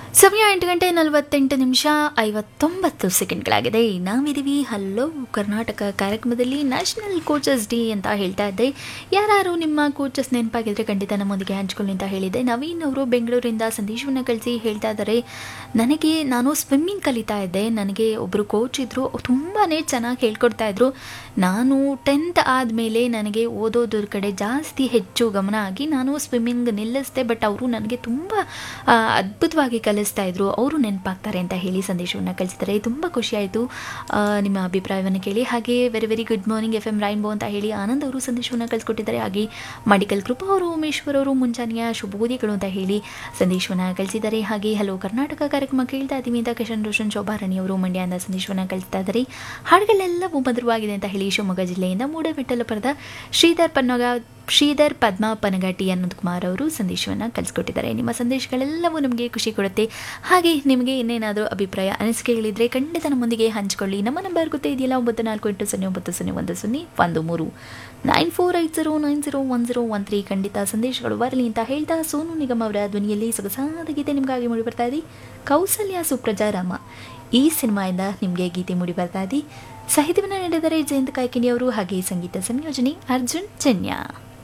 ಸಮಯ ಎಂಟು ಗಂಟೆ ನಲವತ್ತೆಂಟು ನಿಮಿಷ ಐವತ್ತೊಂಬತ್ತು ಸೆಕೆಂಡ್ಗಳಾಗಿದೆ ನಾವಿದ್ದೀವಿ ಹಲೋ ಕರ್ನಾಟಕ ಕಾರ್ಯಕ್ರಮದಲ್ಲಿ ನ್ಯಾಷನಲ್ ಕೋಚಸ್ ಡೇ ಅಂತ ಹೇಳ್ತಾ ಇದ್ದೆ ಯಾರು ನಿಮ್ಮ ಕೋಚಸ್ ನೆನಪಾಗಿದ್ರೆ ಖಂಡಿತ ನಮ್ಮೊಂದಿಗೆ ಹಂಚ್ಕೊಳ್ಳಿ ಅಂತ ಹೇಳಿದ್ದೆ ನವೀನ್ ಅವರು ಬೆಂಗಳೂರಿಂದ ಸಂದೇಶವನ್ನು ಕಳಿಸಿ ಹೇಳ್ತಾ ಇದ್ದಾರೆ ನನಗೆ ನಾನು ಸ್ವಿಮ್ಮಿಂಗ್ ಕಲಿತಾ ಇದ್ದೆ ನನಗೆ ಒಬ್ಬರು ಕೋಚ್ ಇದ್ದರು ತುಂಬಾ ಚೆನ್ನಾಗಿ ಹೇಳ್ಕೊಡ್ತಾ ಇದ್ರು ನಾನು ಟೆಂತ್ ಆದಮೇಲೆ ನನಗೆ ಓದೋದ್ರ ಕಡೆ ಜಾಸ್ತಿ ಹೆಚ್ಚು ಗಮನ ಆಗಿ ನಾನು ಸ್ವಿಮ್ಮಿಂಗ್ ನಿಲ್ಲಿಸಿದೆ ಬಟ್ ಅವರು ನನಗೆ ತುಂಬ ಆ, ಅದ್ಭುತವಾಗಿ ಕಲಿಸ್ತಾ ಇದ್ರು ಅವರು ನೆನಪಾಗ್ತಾರೆ ಅಂತ ಹೇಳಿ ಸಂದೇಶವನ್ನು ಕಳಿಸಿದ್ದಾರೆ ತುಂಬ ಖುಷಿಯಾಯಿತು ನಿಮ್ಮ ಅಭಿಪ್ರಾಯವನ್ನು ಕೇಳಿ ಹಾಗೆ very very good morning F M rainbow ಅಂತ ಹೇಳಿ ಆನಂದ್ ಅವರು ಸಂದೇಶವನ್ನು ಕಳಿಸ್ಕೊಟ್ಟಿದ್ದಾರೆ ಹಾಗೆ ಮಡಿಕಲ್ ಕೃಪಾ ಅವರು ಉಮೇಶ್ವರ್ ಅವರು ಮುಂಜಾನೆಯ ಶುಭೋದಿಗಳು ಅಂತ ಹೇಳಿ ಸಂದೇಶವನ್ನು ಕಳಿಸಿದ್ದಾರೆ ಹಾಗೆ ಹಲೋ ಕರ್ನಾಟಕ ಕಾರ್ಯಕ್ರಮ ಕೇಳ್ತಾ ಇದ್ದೀವಿ ಅಂತ ಕಿಶನ್ ರೋಷನ್ ಶೋಭಾರಾಣಿ ಅವರು ಮಂಡ್ಯದಿಂದ ಸಂದೇಶವನ್ನು ಕಳಿಸ್ತಾ ಇದ್ದಾರೆ ಹಾಡುಗಳೆಲ್ಲವೂ ಮಧುರವಾಗಿದೆ ಅಂತ ಹೇಳಿ ಶಿವಮೊಗ್ಗ ಜಿಲ್ಲೆಯಿಂದ ಮೂಡಬೆಟ್ಟಲ ಪರದ ಶ್ರೀಧರ್ ಪನ್ನಗ ಶ್ರೀಧರ್ ಪದ್ಮಾ ಪನಗಟಿ ಅನಂತ್ ಕುಮಾರ್ ಅವರು ಸಂದೇಶವನ್ನು ಕಳಿಸ್ಕೊಟ್ಟಿದ್ದಾರೆ ನಿಮ್ಮ ಸಂದೇಶಗಳೆಲ್ಲವೂ ನಮಗೆ ಖುಷಿ ಕೊಡುತ್ತೆ ಹಾಗೆ ನಿಮಗೆ ಇನ್ನೇನಾದರೂ ಅಭಿಪ್ರಾಯ ಅನಿಸಿಕೆಗಳಿದ್ರೆ ಖಂಡಿತ ನಮ್ಮೊಂದಿಗೆ ಹಂಚಿಕೊಳ್ಳಿ ನಮ್ಮ ನಂಬರ್ ಗೊತ್ತೇ ಇದೆಯಲ್ಲ ಒಂಬತ್ತು ನಾಲ್ಕು ಎಂಟು ಸೊನ್ನೆ ಒಂಬತ್ತು ಸೊನ್ನೆ ಒಂದು ಸೊನ್ನೆ ಒಂದು ಮೂರು nine four eight zero nine zero one zero one three ಖಂಡಿತ ಸಂದೇಶಗಳು ಬರಲಿ ಅಂತ ಹೇಳ್ತಾ ಸೋನು ನಿಗಮ್ ಅವರ ಧ್ವನಿಯಲ್ಲಿ ಸೊಗಸಾದ ಗೀತೆ ನಿಮಗಾಗಿ ಮೂಡಿ ಬರ್ತಾ ಇದೆ ಕೌಸಲ್ಯ ಸುಪ್ರಜಾ ರಾಮ ಈ ಸಿನಿಮಾಯಿಂದ ನಿಮಗೆ ಗೀತೆ ಮೂಡಿ ಬರ್ತಾ ಇದೆ ಸಾಹಿತ್ಯವನ್ನು ನೀಡಿದರೆ ಜಯಂತ್ ಕಾಯ್ಕಿಣಿ ಅವರು ಹಾಗೆ ಸಂಗೀತ ಸಂಯೋಜನೆ ಅರ್ಜುನ್ ಜನ್ಯ